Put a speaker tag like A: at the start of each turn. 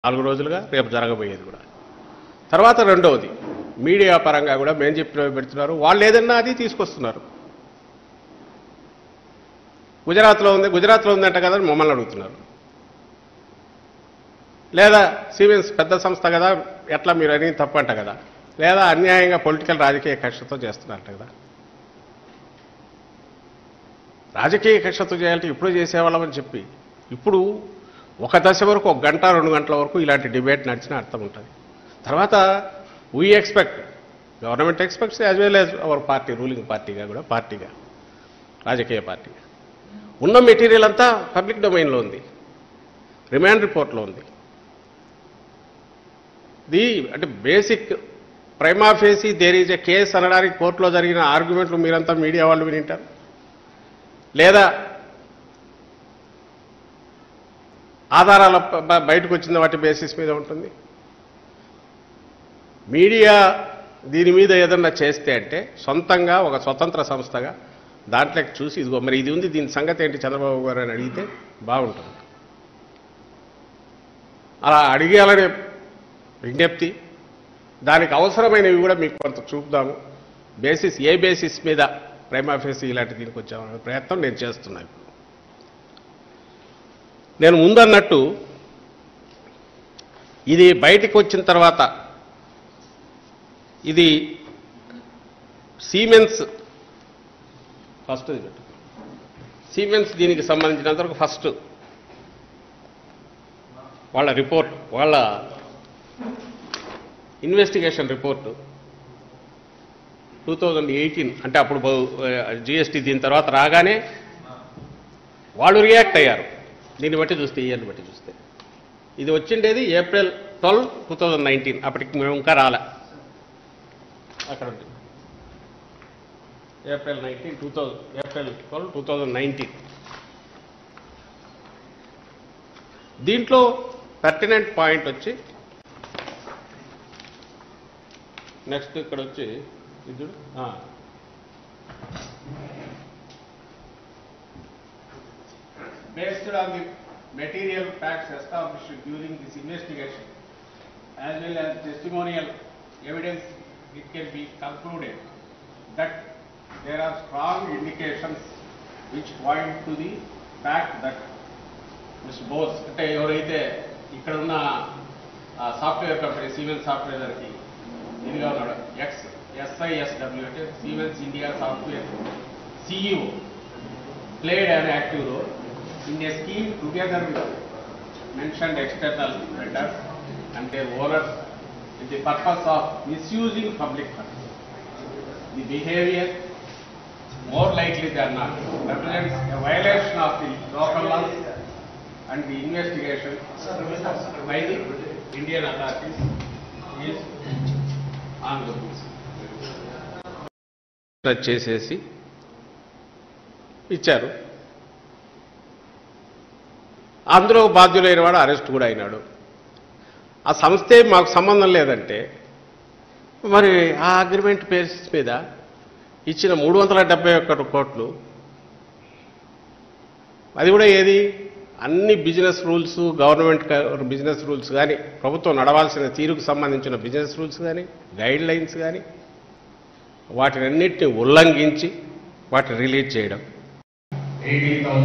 A: నాలుగు రోజులుగా రేపు జరగబోయేది కూడా తర్వాత రెండవది మీడియా పరంగా కూడా మేము చెప్పినవి పెడుతున్నారు వాళ్ళు ఏదన్నా అది తీసుకొస్తున్నారు గుజరాత్లో ఉంది గుజరాత్లో ఉందంట కదా అని మమ్మల్ని అడుగుతున్నారు లేదా సిమెన్స్ పెద్ద సంస్థ కదా ఎట్లా మీరు అని తప్పంట కదా లేదా అన్యాయంగా పొలిటికల్ రాజకీయ కక్షతో చేస్తున్నారంట కదా రాజకీయ కక్షతో చేయాలంటే ఇప్పుడు చేసేవాళ్ళమని చెప్పి ఇప్పుడు ఒక దశ వరకు ఒక గంట రెండు గంటల వరకు ఇలాంటి డిబేట్ నడిచిన అర్థం ఉంటుంది తర్వాత we expect government expects as well as our party ruling party కూడా పార్టీగా రాజకీయ పార్టీగా ఉన్న మెటీరియల్ అంతా పబ్లిక్ డొమైన్లో ఉంది రిమాండ్ రిపోర్ట్లో ఉంది ది అంటే basic prima facie there is a case అనడానికి కోర్టులో జరిగిన ఆర్గ్యుమెంట్లు మీరంతా మీడియా వాళ్ళు వినింటారు లేదా ఆధారాల ప- బ- బయటకు వచ్చిన వాటి బేసిస్ మీద ఉంటుంది మీడియా దీని మీద ఏదన్నా చేస్తే అంటే సొంతంగా ఒక స్వతంత్ర సంస్థగా దాంట్లోకి చూసి ఇదిగో మరి ఇది ఉంది దీని సంగతి ఏంటి చంద్రబాబు గారు అని అడిగితే బాగుంటుంది అలా అడిగేయాలనే విజ్ఞప్తి దానికి అవసరమైనవి కూడా మీకు కొంత చూపుదాము బేసిస్ ఏ బేసిస్ మీద ప్రైమాఫేసి ఇలాంటి దీనికి వచ్చామనే ప్రయత్నం నేను చేస్తున్నాను ఇప్పుడు నేను ముందన్నట్టు ఇది బయటికి వచ్చిన తర్వాత ఇది సీమెన్స్ ఫస్ట్ ఇది పెట్టు సీమెన్స్ దీనికి సంబంధించినంత వరకు ఫస్ట్ వాళ్ళ రిపోర్ట్ వాళ్ళ investigation report two thousand eighteen అంటే అప్పుడు జిఎస్టీ దీని తర్వాత రాగానే వాళ్ళు రియాక్ట్ అయ్యారు దీన్ని బట్టి చూస్తే ఇయర్ని బట్టి చూస్తే ఇది వచ్చిండేది April twelve two thousand nineteen అప్పటికి మేము ఇంకా రాలే అక్కడ ఉంది April nineteen two thousand April twelve two thousand nineteen దీంట్లో పర్టినెంట్ పాయింట్ వచ్చి నెక్స్ట్ ఇక్కడ వచ్చి ఇది చూడు. ఆ. Based on the material facts established during this investigation, as well as testimonial evidence, it can be concluded that there are strong indications which point to the fact that mister Bose అంటే ఎవరైతే ఇక్కడ ఉన్న software company Siemens software దానికి ఇదిగా ఉన్నాడు ex SISW అంటే Siemens India software CEO played an active role in a scheme together with mentioned external vendors and their owners with the purpose of misusing public funds. The behavior, more likely than not, represents a violation of the local laws and the investigation by the Indian authorities is ongoing. చేసేసి ఇచ్చారు అందులో బాధ్యులైన వాడు arrest కూడా అయినాడు ఆ సంస్థే మాకు సంబంధం లేదంటే మరి ఆ అగ్రిమెంట్ బేసిస్ మీద ఇచ్చిన మూడు వందల డెబ్బై ఒక్కటి కోట్లు అది కూడా ఏది అన్ని business rules government business rules కానీ ప్రభుత్వం నడవాల్సిన తీరుకు సంబంధించిన బిజినెస్ రూల్స్ కానీ గైడ్ లైన్స్ కానీ వాటినన్నిటిని ఉల్లంఘించి వాటిని రిలీజ్ చేయడం